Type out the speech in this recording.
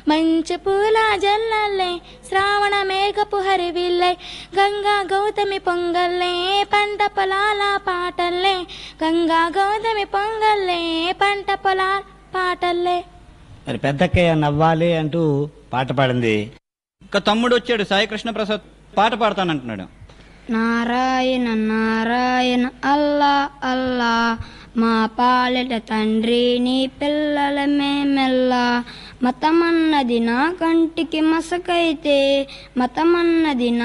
మంచు పూల జల్లల్లే శ్రావణ మేఘపు హరివిల్లై గంగా గౌతమి పొంగల్లే పంట పొలాల పాటల్లే గంగా గౌతమి పొంగల్లే పంట పొలాల పాటల్లే మరి పెద్దక్కయ్య నవ్వాలి అంటూ పాట పాడింది ఇంకా తమ్ముడు వచ్చాడు సాయి కృష్ణ ప్రసాద్ పాట పాడతానంటున్నాడు నారాయణ నారాయణ అల్లా అల్లా మా పాలిట తండ్రి నీ పిల్లల మేమెల్లా మతమన్నది నా కంటికి మసకైతే మతమన్నది నా